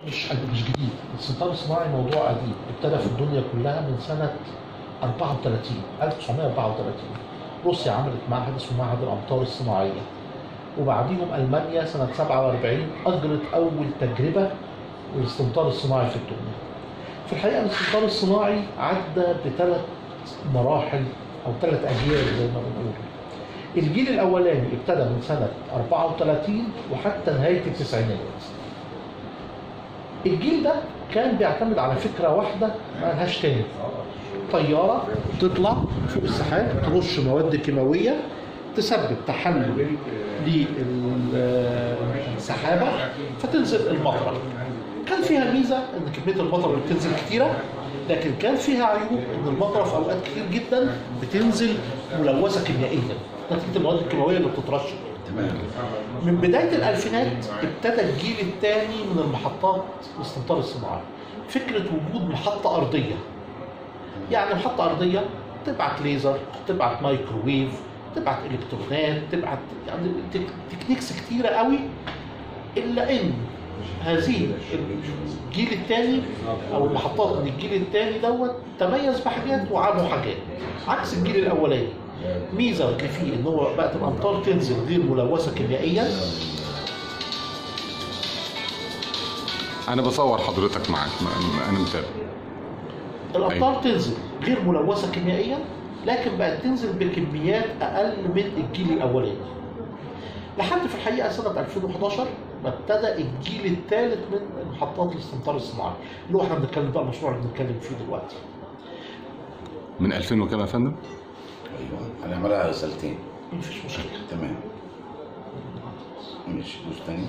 مش مش جديد الاستنتاج الصناعي موضوع قديم ابتدى في الدنيا كلها من سنه 34 1934 روسيا عملت معهد اسمه معهد الامطار الصناعيه وبعديهم المانيا سنه 47 اجرت اول تجربه للاستمطار الصناعي في الدنيا في الحقيقه الاستمطار الصناعي عدى بثلاث مراحل او ثلاث اجيال زي ما بنقول الجيل الاولاني ابتدى من سنه 34 وحتى نهايه التسعينات الجيل ده كان بيعتمد على فكره واحده ما لهاش تاني طياره تطلع فوق السحاب ترش مواد كيماويه تسبب تحلل للسحابه فتنزل المطره كان فيها ميزه ان كميه المطر اللي بتنزل كتيره لكن كان فيها عيوب ان المطره في اوقات كتير جدا بتنزل ملوثه كيميائيا نتيجه المواد الكيماويه اللي بتترش تمام من بدايه الالفينات ابتدى الجيل الثاني من المحطات الاستمطار الصناعي فكره وجود محطه ارضيه يعني محطه ارضيه تبعت ليزر تبعت مايكروويف تبعت الكترونات تبعت يعني تك- تكنيكس كتيره قوي الا ان هذه الجيل الثاني او المحطات من الجيل الثاني دوت تميز بحاجات وعابوا حاجات عكس الجيل الاولاني ميزه اللي فيه ان هو بقت الامطار تنزل غير ملوثه كيميائيا انا بصور حضرتك معاك ما- انا متابع الامطار تنزل غير ملوثه كيميائيا لكن بقت تنزل بكميات اقل من الجيل الاولاني لحد في الحقيقه سنه 2011 ما ابتدى الجيل الثالث من محطات الاستمطار الصناعي اللي هو احنا بنتكلم بقى المشروع اللي بنتكلم فيه دلوقتي من 2000 وكام يا فندم؟ ايوه هنعملها رسالتين مفيش مشكله تمام ماشي دوس تاني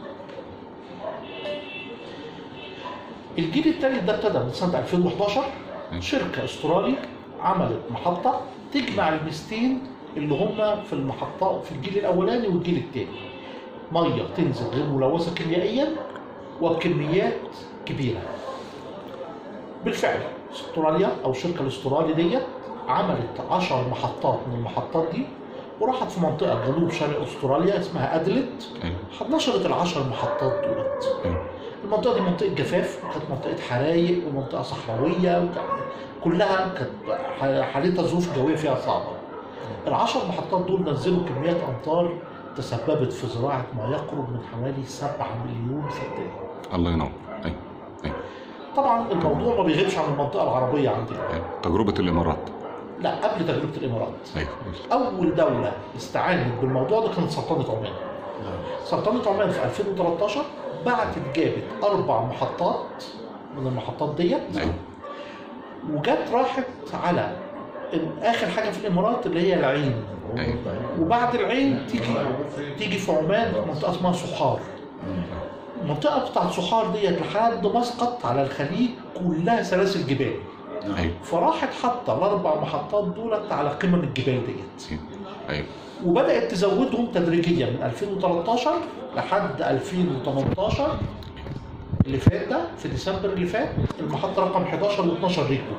الجيل الثالث ده ابتدى من سنه 2011 شركه استرالي عملت محطه تجمع الميزتين اللي هم في المحطه في الجيل الاولاني والجيل الثاني ميه تنزل غير ملوثه كيميائيا وبكميات كبيره بالفعل استراليا او الشركه الاسترالي ديت عملت 10 محطات من المحطات دي وراحت في منطقه جنوب شرق استراليا اسمها ادلت ايوه نشرت العشر محطات دولت ايوه المنطقه دي منطقه جفاف وكانت منطقه حرايق ومنطقه صحراويه وكان- كلها كانت ح- حالتها ظروف جويه فيها صعبه. العشر محطات دول نزلوا كميات امطار تسببت في زراعه ما يقرب من حوالي 7 مليون فدان. الله ينور ايوه ايوه طبعا الموضوع ما بيغيبش عن المنطقه العربيه عندنا. ايوه تجربه الامارات لا قبل تجربه الامارات. ايوه اول دوله استعانت بالموضوع ده كانت سلطنه عمان. سلطنه عمان في 2013 بعتت جابت اربع محطات من المحطات ديت ايوه وجت راحت على ال- اخر حاجه في الامارات اللي هي العين ايوه وبعد العين تيجي تيجي في عمان منطقه اسمها صحار المنطقه بتاعت صحار ديت لحد مسقط على الخليج كلها سلاسل جبال ايوه فراحت حاطه الاربع محطات دولت على قمم الجبال ديت ايوه ايوه وبدات تزودهم تدريجيا من 2013 لحد 2018 اللي فات ده في ديسمبر اللي فات المحطه رقم 11 و12 ريكو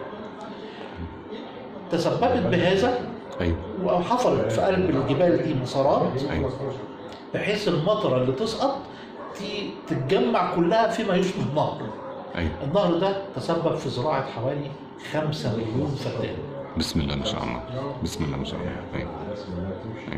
تسببت بهذا ايوه وحفرت في قلب الجبال دي مسارات ايوه بحيث المطره اللي تسقط تي- تتجمع كلها فيما يشبه نهر ايوه النهر ده تسبب في زراعه حوالي 5 مليون فدان بسم الله ما شاء الله بسم الله ما شاء الله ايوه ايوه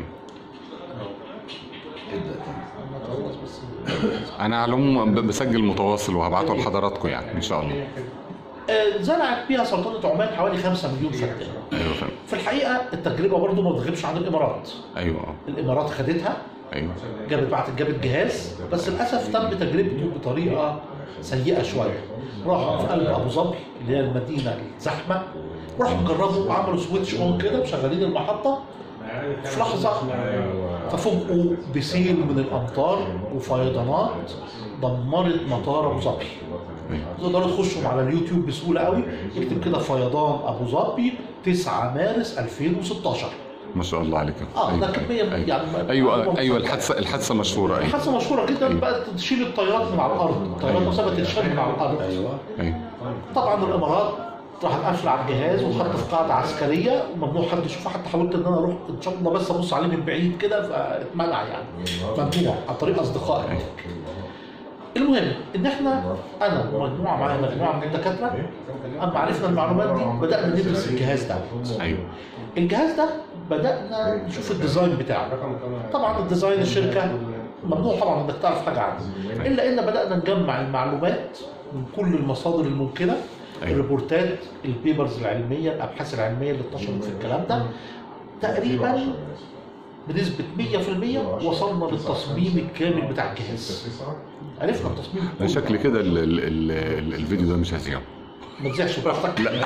ابدا تاني انا على العموم ب- بسجل متواصل وهبعته لحضراتكم يعني ان شاء الله آه، زرعت بيها سلطنه عمان حوالي 5 مليون فدان ايوه فندم في الحقيقه التجربه برضو ما بتغيبش عن الامارات ايوه اه الامارات خدتها ايوه جابت بعت جابت جهاز بس للاسف تم تجربته بطريقه سيئه شويه راحوا في قلب ابو ظبي اللي هي المدينه الزحمه راحوا جربوا عملوا سويتش اون كده مشغلين المحطه في لحظه ففوجئوا بسيل من الامطار وفيضانات دمرت مطار ابو ظبي ايوه تقدروا تخشوا على اليوتيوب بسهوله قوي اكتب كده فيضان ابو ظبي 9 مارس 2016 ما شاء الله عليك اه ده كميه ايوه يعني ايوه ايوه الحادثه الحادثه مشهوره ايوه حادثه مشهوره جدا أيوة. بقت تشيل الطيارات من على الارض الطيارات أيوة. نفسها بتتشال من على الارض ايوه ايوه طبعا الامارات راحت قافله على الجهاز واتحط في قاعده عسكريه وممنوع حد يشوفه حتى حاولت ان انا اروح ان شاء الله بس ابص عليه من بعيد كده فاتمنع يعني ممنوع عن طريق اصدقائي المهم ان احنا انا ومجموعه معايا مجموعه من الدكاتره اما عرفنا المعلومات دي بدانا ندرس الجهاز ده ايوه الجهاز ده بدانا نشوف الديزاين بتاعه طبعا الديزاين الشركه ممنوع طبعا انك تعرف حاجه عنه الا ان بدانا نجمع المعلومات من كل المصادر الممكنه أيوة. الريبورتات البيبرز العلميه الابحاث العلميه اللي انتشرت في الكلام ده تقريبا بنسبه 100% وصلنا للتصميم الكامل بتاع الجهاز عرفنا التصميم انا كله. شكل كده ال- ال- ال- ال- الفيديو ده مش هزيعه ما تزعش براحتك لا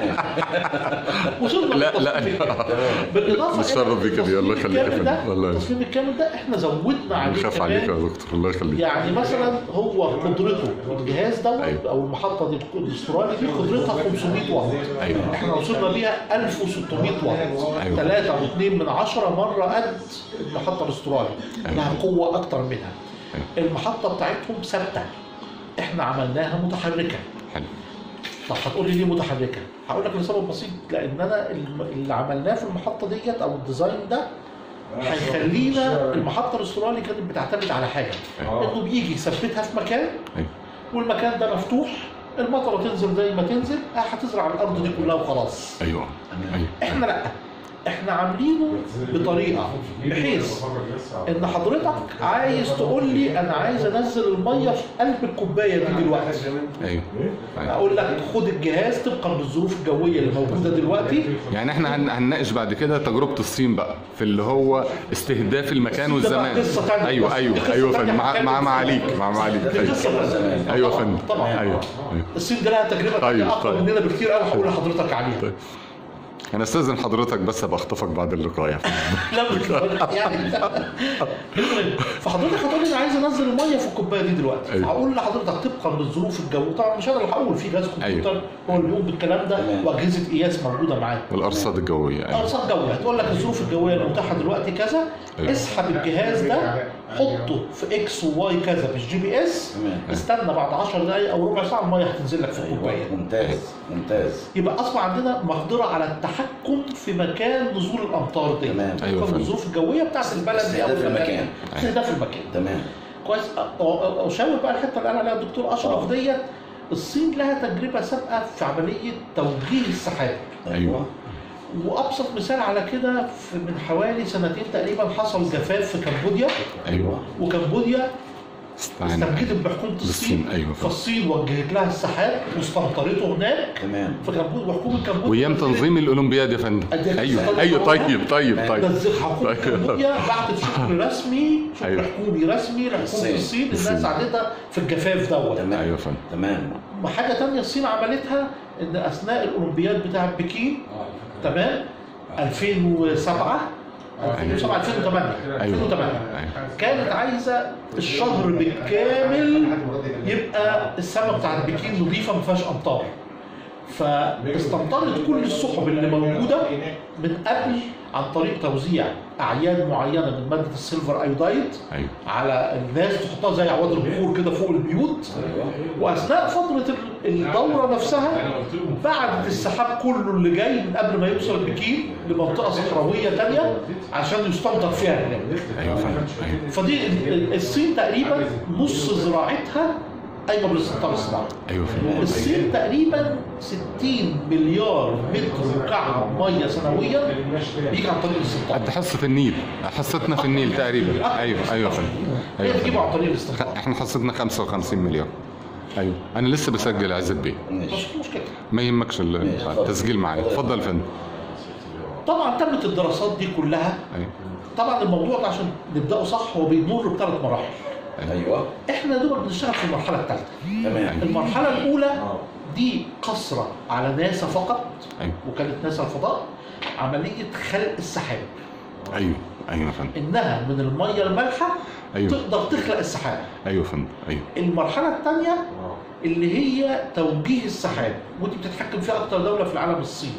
وصلنا لا لا للتصميم بالاضافه نتشرف بيك يا بيه، الله التصميم يخليك يا الكامل ده- فندم. والله. التصميم الكامل ده احنا زودنا عليه بخاف عليك يا كمان دكتور الله يخليك يعني مثلا هو قدرته الجهاز دوت أيوة. او المحطه دي الاسترالي دي قدرتها 500 واط أيوة. احنا وصلنا بيها 1600 واط أيوة. 3 و2 من 10 مره قد المحطه الاسترالي أيوة. لها قوه اكتر منها أيوة. المحطه بتاعتهم ثابته احنا عملناها متحركه حلو طب هتقول لي ليه متحركه؟ هقول لك لسبب بسيط لان انا الم- اللي عملناه في المحطه ديت او الديزاين ده هيخلينا المحطه الاسترالي كانت بتعتمد على حاجه أيوة. انه بيجي يثبتها في مكان أيوة. والمكان ده مفتوح المطره تنزل زي ما تنزل آه، هتزرع الارض دي كلها وخلاص ايوه ايوه احنا لا احنا عاملينه بطريقه بحيث ان حضرتك عايز تقول لي انا عايز انزل الميه في قلب الكوبايه دي دلوقتي ايوه أيوة. اقول لك خد الجهاز طبقا للظروف الجويه اللي موجوده دلوقتي يعني احنا هن- هنناقش بعد كده تجربه الصين بقى في اللي هو استهداف المكان الصين ده بقى والزمان قصة تانية. ايوه دي ايوه قصة ايوه تانية فندم مع هنتكلم مع فيها. معاليك مع معاليك دي ايوه قصه زمان. ايوه طبعاً، فندم طبعا ايوه ايوه الصين دي لها تجربه تانية طيب، اقوى طيب. مننا بكتير قوي هقول لحضرتك عليها طيب. انا استاذن حضرتك بس ابقى اخطفك بعد اللقاء يا فندم لا مش يعني المهم فحضرتك هتقول لي انا عايز انزل الميه في الكوبايه دي دلوقتي أيوة. هقول لحضرتك طبقا للظروف الجو طبعا مش انا اللي هقول في جهاز كمبيوتر أيوة. هو اللي بيقوم بالكلام ده تمام. واجهزه قياس موجوده معاه والارصاد الجويه ايوه ارصاد جويه هتقول لك الظروف الجويه المتاحه دلوقتي كذا أيوة. اسحب الجهاز ده حطه في اكس وواي كذا بالجي بي اس تمام. استنى بعد 10 دقائق او ربع ساعه الميه هتنزل لك في الكوبايه ايوه ممتاز ممتاز يبقى اصبح عندنا مقدره على التحكم في مكان نزول الامطار دي تمام. أيوة طبقاً فهمت. الظروف الجويه بتاعت البلد دي او استهداف المكان. استهداف المكان تمام كويس أ- أ- اشاور بقى الحته اللي قال عليها الدكتور اشرف ديت الصين لها تجربه سابقه في عمليه توجيه السحاب أيوة. وابسط مثال على كده في- من حوالي سنتين تقريبا حصل جفاف في كمبوديا ايوه وكمبوديا استعان استنجدت بحكومه بالصين، الصين أيوة فعلا. فالصين وجهت لها السحاب واستمطرته هناك تمام في كمبوديا وحكومه كمبوديا وايام تنظيم الاولمبياد يا فندم أديك ايوه استفدت ايوه منها؟ طيب طيب طيب نزل حكومه طيب. كمبوديا بعتت شكر رسمي شكر أيوة. حكومي رسمي لحكومه الصين. الصين انها الصين. ساعدتها في الجفاف دوت تمام ايوه فندم تمام وحاجه تانية الصين عملتها ان اثناء الاولمبياد بتاع بكين تمام 2007 2007 2008 ايوه 2008 ايوه كانت عايزه الشهر بالكامل يبقى السماء بتاعت بكين نظيفه ما فيهاش امطار فاستمطرت كل السحب اللي موجوده من قبل عن طريق توزيع اعيان معينه من ماده السيلفر ايودايد ايوه على الناس تحطها زي عواد البخور كده فوق البيوت ايوه واثناء فتره الدوره نفسها بعدت السحاب كله اللي جاي من قبل ما يوصل بكين لمنطقه صحراويه تانية عشان يستمطر فيها هناك ايوه فندم ايوه فدي ال- ال- الصين تقريبا نص زراعتها قايمه بالاستمطار الصناعي ايوه فندم الصين تقريبا 60 مليار متر مكعب ميه سنويا بيجي عن طريق الاستمطار قد حصه النيل حصتنا في النيل تقريبا ايوه ايوه فندم هي ايوه بتجيبه فندم. عن طريق الاستمطار احنا حصتنا 55 مليار ايوه انا لسه بسجل عزت بيه ماشي مش مشكله ما يهمكش ال- ماشي، اتفضل. التسجيل معايا اتفضل يا فندم طبعا تمت الدراسات دي كلها ايوه طبعا الموضوع ده عشان نبداه صح هو بيمر بثلاث مراحل ايوه احنا دوبك بنشتغل في المرحله الثالثه تمام المرحله الاولى دي قصره على ناسا فقط ايوه وكاله ناسا الفضاء عمليه خلق السحاب ايوه ايوه يا فندم انها من الميه المالحه أيوة. تقدر تخلق السحاب ايوه يا فندم ايوه المرحله الثانيه اللي هي توجيه السحاب ودي بتتحكم فيها اكتر دوله في العالم الصين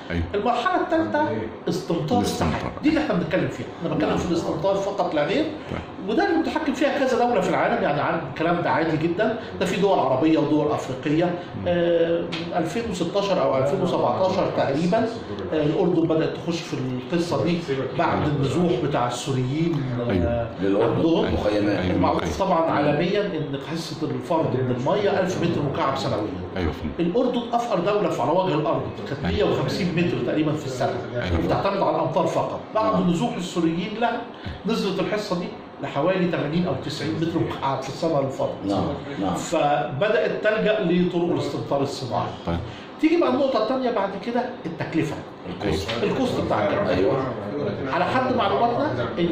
ايوه المرحله الثالثه استمطار الاستمطار. السحاب دي اللي احنا بنتكلم فيها احنا بنتكلم في الاستمطار فقط لا غير وده اللي متحكم فيها كذا دوله في العالم يعني عن الكلام ده عادي جدا ده في دول عربيه ودول افريقيه آه، من 2016 او 2017 تقريبا آه، الاردن بدات تخش في القصه دي بعد النزوح بتاع السوريين آه، أيوة. للأردن عندهم مخيمات أيوة. معروف طبعا عالميا ان حصه الفرد من الميه 1000 متر مكعب سنويا ايوه فهمت. الاردن افقر دوله في على وجه الارض كانت 150 متر تقريبا في السنه أيوة. وبتعتمد على الامطار فقط بعد نزوح السوريين لها نزلت الحصه دي لحوالي 80 او 90 متر مكعب في السنه للفرد نعم نعم فبدات تلجا لطرق الاستمطار الصناعي طيب تيجي بقى النقطه الثانيه بعد كده التكلفه الكوست الكوست بتاع الكلام ايوه على حد معلوماتنا ان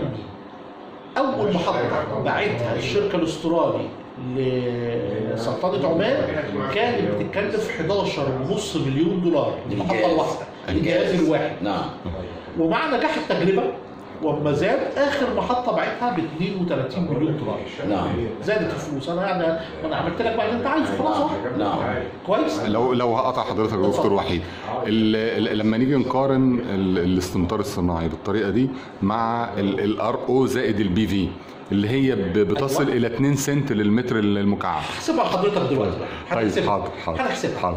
اول محطه باعتها الشركه الاسترالي لسلطنه عمان كانت بتتكلف 11.5 مليون دولار المحطه الجهاز. الواحده الجهاز الواحد نعم ومع نجاح التجربه وما زاد اخر محطه باعتها ب 32 مليون دولار نعم زادت الفلوس انا يعني انا عملت لك بقى اللي انت عايزه خلاص اهو نعم كويس لو لو هقطع حضرتك يا دكتور وحيد ال- ال- لما نيجي نقارن ال- الاستمطار الصناعي بالطريقه دي مع الار او زائد البي في اللي هي ب- بتصل أيوة. الى 2 سنت للمتر المكعب هحسبها لحضرتك دلوقتي بقى طيب هنحسبها. حاضر حاضر هنحسبها حاضر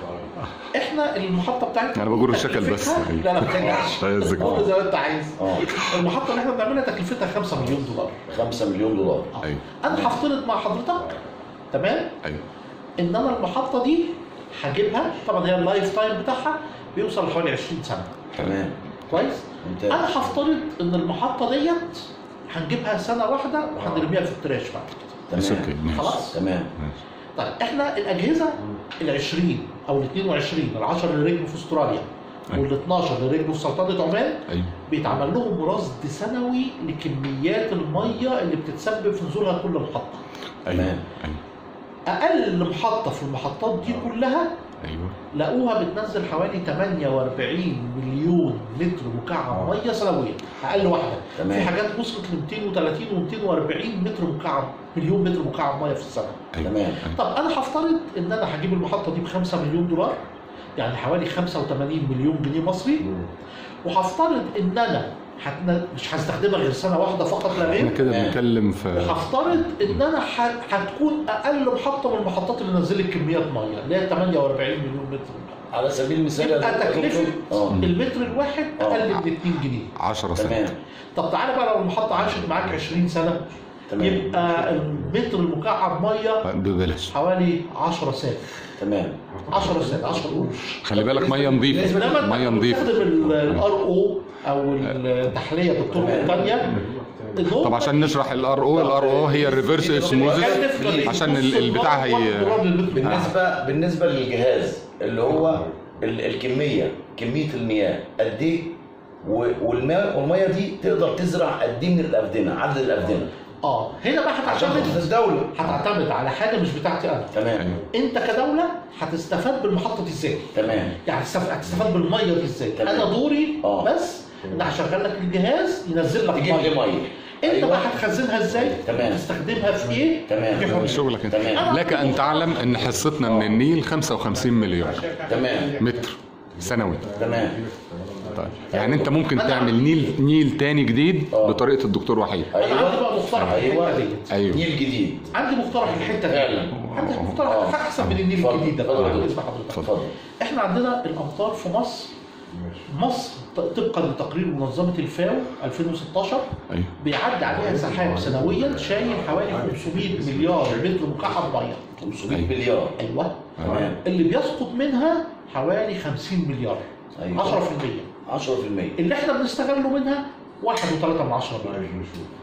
احنا المحطه بتاعتنا أنا بقول الشكل بس. تكلفتها- لا لا ما ترجعش لا يزك. قول زي ما انت عايز اه المحطه اللي احنا بنعملها تكلفتها 5 مليون دولار 5 مليون دولار ايوه انا هفترض مع حضرتك تمام ايوه ان انا المحطه دي هجيبها طبعا هي اللايف تايم بتاعها بيوصل لحوالي 20 سنه تمام كويس ممتاز انا هفترض ان المحطه ديت هنجيبها سنه واحده وهنرميها في التراش بعد كده بس اوكي تمام ماشي خلاص تمام ماشي. طيب احنا الاجهزه ال 20 او ال 22 ال 10 اللي ركبوا في استراليا أيوة. وال 12 اللي ركبوا في سلطنه عمان ايوه بيتعمل لهم رصد سنوي لكميات الميه اللي بتتسبب في نزولها كل محطه ايوه تمام. ايوه اقل محطه في المحطات دي كلها ايوه لقوها بتنزل حوالي 48 مليون متر مكعب ميه سنويا اقل واحده تمام. في حاجات وصلت ل 230 و240 متر مكعب مليون متر مكعب ميه في السنه ايوه تمام طب انا هفترض ان انا هجيب المحطه دي ب 5 مليون دولار يعني حوالي 85 مليون جنيه مصري وهفترض ان انا هتن... مش هستخدمها غير سنه واحده فقط لا احنا غير كده تمام. بنتكلم في وهفترض ان انا ح... هتكون اقل محطه من المحطات اللي نزلت كميات ميه اللي هي 48 مليون متر مكعب. على سبيل المثال يا يبقى دكتور- تكلفه اه المتر الواحد آه. اقل من 2 جنيه 10 سنين تمام طب تعالى بقى لو المحطه عاشت معاك 20 سنه تمام يبقى المتر المكعب ميه ببلاش حوالي 10 سنت تمام 10 سنت 10 قروش خلي بالك ميه نظيفه انما ميه انت نظيفه بتستخدم الار او او التحليه بالطرق الثانيه طب عشان نشرح الار او الار او هي الريفرس اسموزيس عشان ال- البتاع هي بالنسبه بالنسبه للجهاز اللي هو ال- الكميه كميه المياه قد ايه و- والماء والميه دي تقدر تزرع قد ايه من الافدنه عدد الافدنه اه هنا بقى عشان خاطر هتعتمد الدوله هتعتمد على حاجه مش بتاعتي انا تمام انت كدوله هتستفاد بالمحطه دي ازاي تمام يعني هتستف- هتستفاد بالميه دي ازاي تمام. انا دوري آه. بس ان هشغل لك الجهاز ينزل لك تجيب لي ميه ميه انت أيوة. بقى هتخزنها ازاي تمام. تستخدمها في ايه تمام. دي حرية. شغلك انت تمام. لك ان تعلم ان حصتنا من النيل 55 مليون تمام متر سنوي تمام طيب يعني انت ممكن تعمل نيل نيل تاني جديد اه. بطريقه الدكتور وحيد انا عندي ايوه بقى مقترح ايوه الحته ديت ايوه نيل جديد عندي مقترح الحته دي فعلا. عندي مقترح آه. احسن من النيل اتفضل. الجديد ده اتفضل. بقى بالنسبه لحضرتك اتفضل احنا عندنا الامطار في مصر مصر ط- طبقا لتقرير منظمه الفاو 2016 ايوه بيعدي عليها سحاب سنويا شايل حوالي 500 مليار متر مكعب ميه 500 أيوة. مليار ايوه تمام اللي بيسقط منها حوالي 50 مليار ايوه 10% 10% اللي احنا بنستغله منها 1.3 من 10 مليار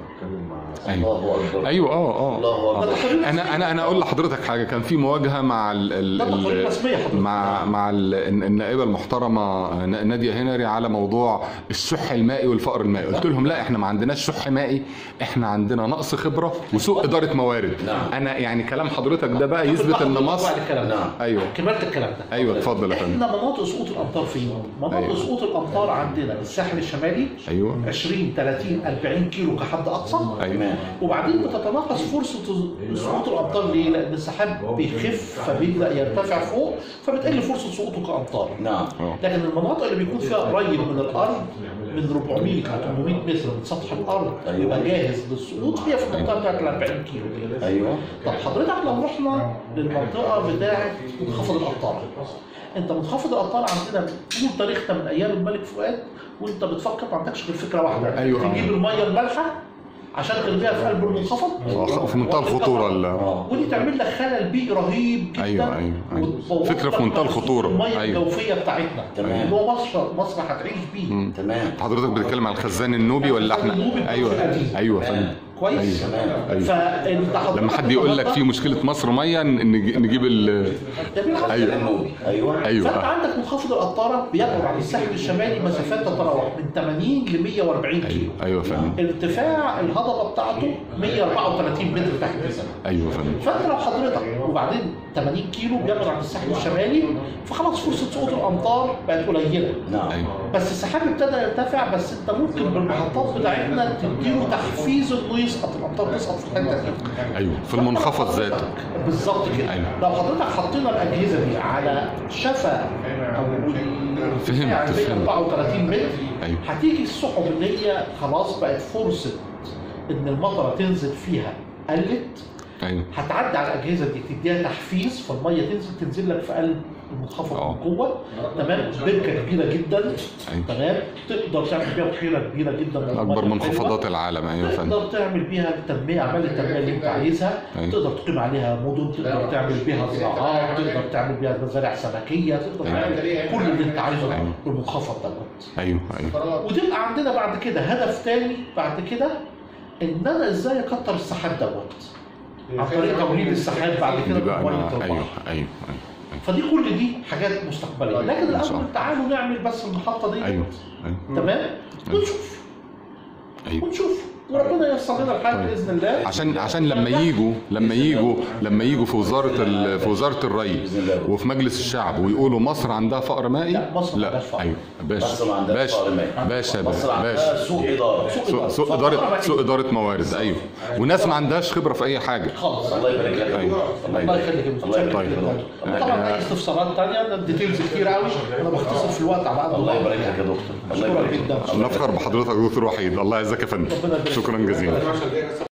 ايوه الله اكبر ايوه اه اه الله ده اكبر تقارير انا انا انا اقول لحضرتك حاجه كان في مواجهه مع ال ال ده تقارير ال رسميه حضرتك مع مع ال- النائبه المحترمه ن- ناديه هنري على موضوع الشح المائي والفقر المائي قلت لهم لا احنا ما عندناش شح مائي احنا عندنا نقص خبره وسوء اداره موارد نعم. انا يعني كلام حضرتك ده بقى يثبت ان مصر بعد الكلام ده نعم ايوه كملت الكلام ده ايوه اتفضل يا فندم احنا مناطق سقوط الامطار فين؟ مناطق أيوة. سقوط الامطار عندنا الساحل الشمالي ايوه 20 30 40 كيلو كحد اقصى الاقصى ايوه وبعدين بتتناقص فرصه سقوط الامطار ليه؟ لان السحاب بيخف فبيبدا يرتفع فوق فبتقل فرصه سقوطه كامطار نعم لكن المناطق اللي بيكون فيها قريب من الارض من 400 ل 800 متر من سطح الارض أيوة. يبقى جاهز للسقوط هي في المنطقه بتاعت ال 40 كيلو دي. ايوه طب حضرتك لو رحنا للمنطقه بتاعت منخفض الامطار انت منخفض الامطار عندنا طول تاريخنا من ايام الملك فؤاد وانت بتفكر ما عندكش غير فكره واحده أيوة. تجيب الميه المالحه عشان ترميها في قلب المنخفض في منتهى الخطوره ال- اه ودي تعمل لك خلل بيئي رهيب جدا أيوة، أيوة، أيوة. وتبوظ فكرة في لك منتهى الخطورة. الميه أيوة. الجوفيه بتاعتنا تمام. اللي هو مصر مصر هتعيش بيه مم. تمام حضرتك بتتكلم على الخزان النوبي ولا احنا ايوه ايوه فاهم كويس تمام ايوه فانت حضرتك لما حد يقول لك في مشكله مصر ميه نجي- نجيب ال ده بالعكس. أيوة. النوبي ايوه فانت ايوه عندك منخفض القطاره بيبعد عن الساحل الشمالي مسافات تتراوح من 80 ل 140 كيلو ايوه ايوه فاهم ارتفاع الهضبه بتاعته 134 متر تحت السماء ايوه فاهم فانت لو حضرتك وبعدين 80 كيلو بيبعد عن الساحل الشمالي فخلاص فرصه سقوط الامطار بقت قليله نعم ايوه بس السحاب ابتدى يرتفع بس انت ممكن بالمحطات بتاعتنا تديله تحفيز انه يسقط الامطار تسقط في الحته دي ايوه في المنخفض ذاته بالظبط كده أيوة. لو حضرتك حطينا الاجهزه دي على شفا او فهمت، يعني فهمت. 34 متر أيوة. هتيجي السحب اللي هي خلاص بقت فرصه ان المطره تنزل فيها قلت ايوه هتعدي على الاجهزه دي تديها تحفيز فالميه تنزل تنزل لك في قلب المنخفض آه. من جوه تمام بركه كبيره جدا أيوة. تمام تقدر تعمل بيها بحيره كبيره جدا من اكبر المية منخفضات العالم ايوه فاهم تقدر تعمل بيها التنميه اعمال التنميه اللي انت عايزها أيوة. تقدر تقيم عليها مدن تقدر تعمل بيها زراعات تقدر تعمل بيها مزارع سمكيه تقدر أيوة. تعمل كل اللي انت عايزه أيوة. بالمنخفض دوت ايوه ايوه وتبقى عندنا بعد كده هدف تاني بعد كده ان انا ازاي اكتر السحاب دوت عن طريق توليد السحاب بعد كده دي بقى بمية انا البحر. ايوه ايوه فدي كل دي حاجات مستقبليه لكن إن شاء الاول الله. تعالوا نعمل بس المحطه دي ايوه ايوه تمام ونشوف ايوه ونشوف وربنا ييسر لنا الحال طيب. باذن الله عشان عشان لما يجوا لما يجوا لما يجوا في وزاره ال- في وزاره الري بإذن الله. وفي مجلس الشعب ويقولوا مصر عندها فقر مائي لا، مصر ما لا عندهاش فقر. ايوه باشا مصر ما عندهاش باشا فقر مائي. باشا مصر عندها باشا سوق اداره سوء سوء اداره سوء اداره موارد ايوه وناس ما عندهاش خبره في اي حاجه خالص الله يبارك لك يا أيوة. دكتور. الله يخليك يا الله مستشار. يبارك لك يا دكتور. طبعا اي استفسارات ثانيه ده ديتيلز كتير قوي انا بختصر في الوقت على قد الله ما يبارك أقدر. لك يا دكتور الله أشكرك يبارك لك جدا. الله نفخر بحضرتك يا دكتور وحيد الله يعزك يا فندم ربنا يبارك. شكرا جزيلا